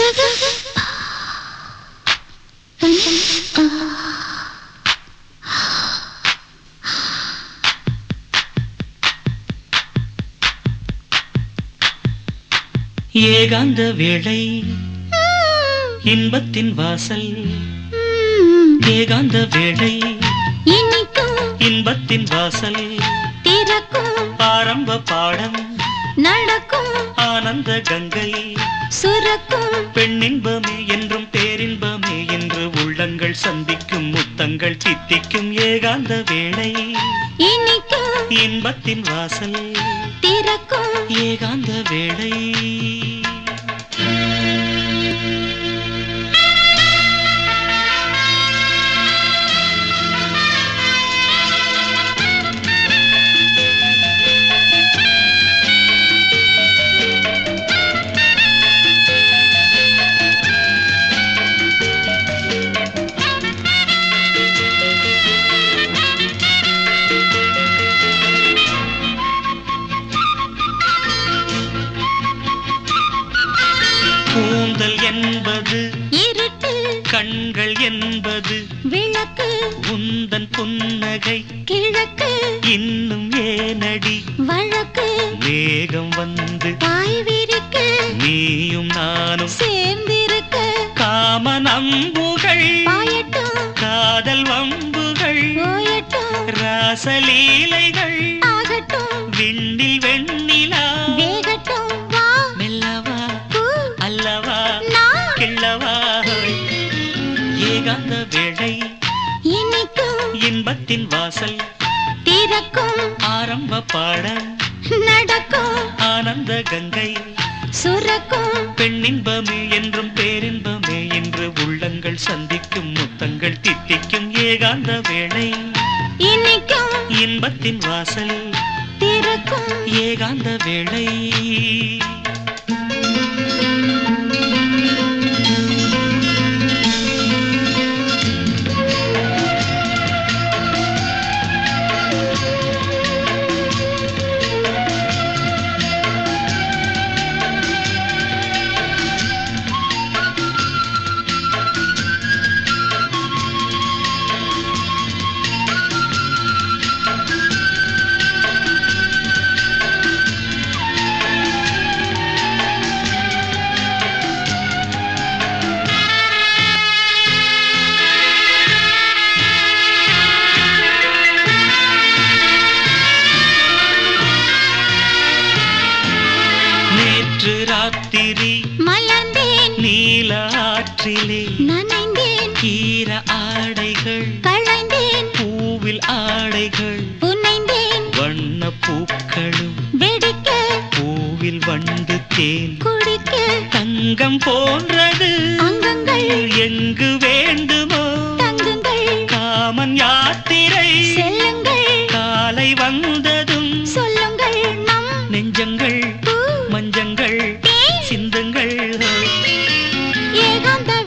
ஏகாந்த வேளை இன்பத்தின் வாசல் ஏகாந்த வேளை இனிக்கும் இன்பத்தின் வாசல் திறக்கும் ஆரம்ப பாடம் நடக்கும் ஆனந்த கங்கை சுரக்கும் பெண்ணின்பமே என்றும் பேரின்பமே என்று உள்ளங்கள் சந்திக்கும் முத்தங்கள் தித்திக்கும் ஏகாந்த வேளை இனிக்கும் இன்பத்தின் வாசல் திறக்கும் ஏகாந்த வேளை கூந்தல் என்பது இருட்டு கண்கள் என்பது விளக்கு உந்தன் புன்னகை கிழக்கு இன்னும் ஏனடி வழக்கு மேகம் வந்து பாய் விரிக்க நீயும் நானும் சேர்ந்திருக்க காம நம்புகள் பாயட்டும் காதல் வம்புகள் போயட்டும் ராசலீலைகள் ஆகட்டும் விண்ணில் வெண்ணிலா வேகட்டும் வா மெல்லவா பூ அல்லவா நான் கிள்ளவா ஏகாந்த வேளை இனிக்கும் இன்பத்தின் வாசல் திறக்கும் ஆரம்ப பாடம் நடக்கும் ஆனந்த கங்கை சுரக்கும் பெண்ணின்பமே என்றும் பேரின்பமே என்று உள்ளங்கள் சந்திக்கும் முத்தங்கள் தித்திக்கும் ஏகாந்த வேளை இனிக்கும் இன்பத்தின் வாசல் திறக்கும் ஏகாந்த வேளை நேற்று ராத்திரி மலர்ந்தேன் நீல ஆற்றிலே நனைந்தேன் ஈர ஆடைகள் களைந்தேன் பூவில் ஆடைகள் புனைந்தேன் வண்ண பூக்களும் வெடிக்க பூவில் வண்டு தேன் குடிக்க தங்கம் போன்றது அங்கங்கள் எங்கு வேண்டுமோ தங்குங்கள் காமன் யாத்திரை செல்லுங்கள் காலை வந்ததும் சொல்லுங்கள் நம் நெஞ்சங்கள் பூ மஞ்சங்கள் தேன் சிந்துங்கள் ஏகாந்த